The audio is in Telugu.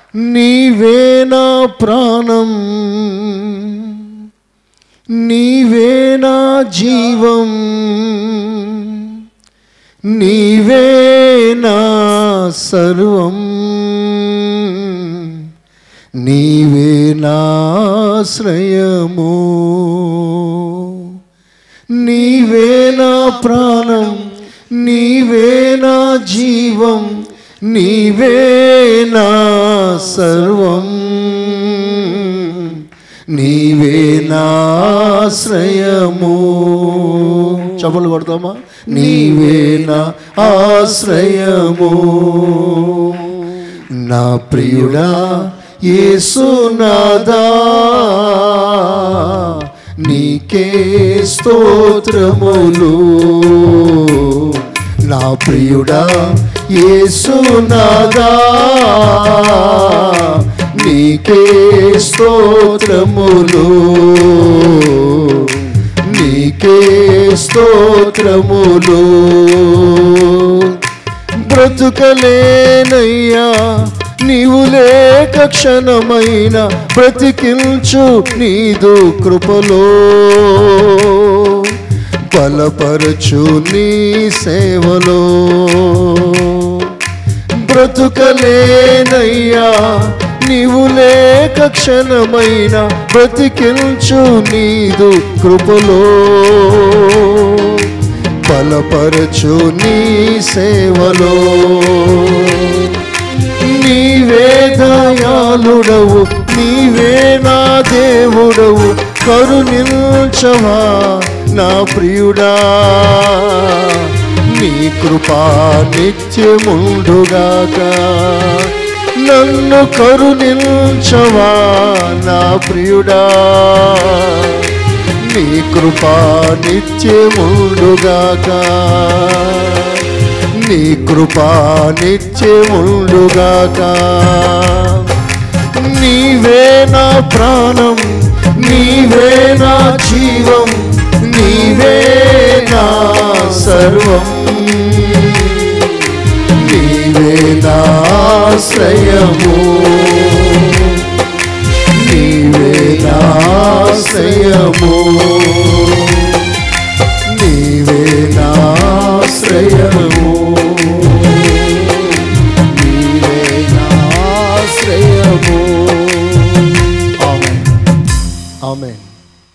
నీవే నా ప్రాణం నీవే నా జీవం నీవే నా సర్వం నీవే నాశ్రయము నీవే నా ప్రాణం నీవే నా జీవం నీవే నా సర్వం నీవే నాశ్రయము చపలు కొడతామా నీవే నా ఆశ్రయము నా ప్రియుడా యేసునాదా నీకే స్తోత్రములు నా ప్రియుడా యేసునాదా నీకే స్తోత్రములు నీకే స్తోత్రములు బ్రతుకలేనయ్యా నీవు లేక క్షణమైన బ్రతికించు నీదు కృపలో బలపరచు నీ సేవలో బ్రతుకలేనయ్యా నీవు లేక క్షణమైన బ్రతికించు నీదు కృపలో బలపరచు నీ సేవలో నీవే దయాళుడవు నీవే నా దేవుడవు కరుణించవా నా ప్రియుడా నీ కృపా నిత్యముండుగాక నన్ను కరుణించవా నా ప్రియుడా నీ కృపా నిత్యముండుగాక నీ కృపా నిత్యముండుగాక నీవే నా ప్రాణం నీవే నా జీవం నీవే నా సర్వం నీవే నాశ్రయము నీవే నాశ్రయము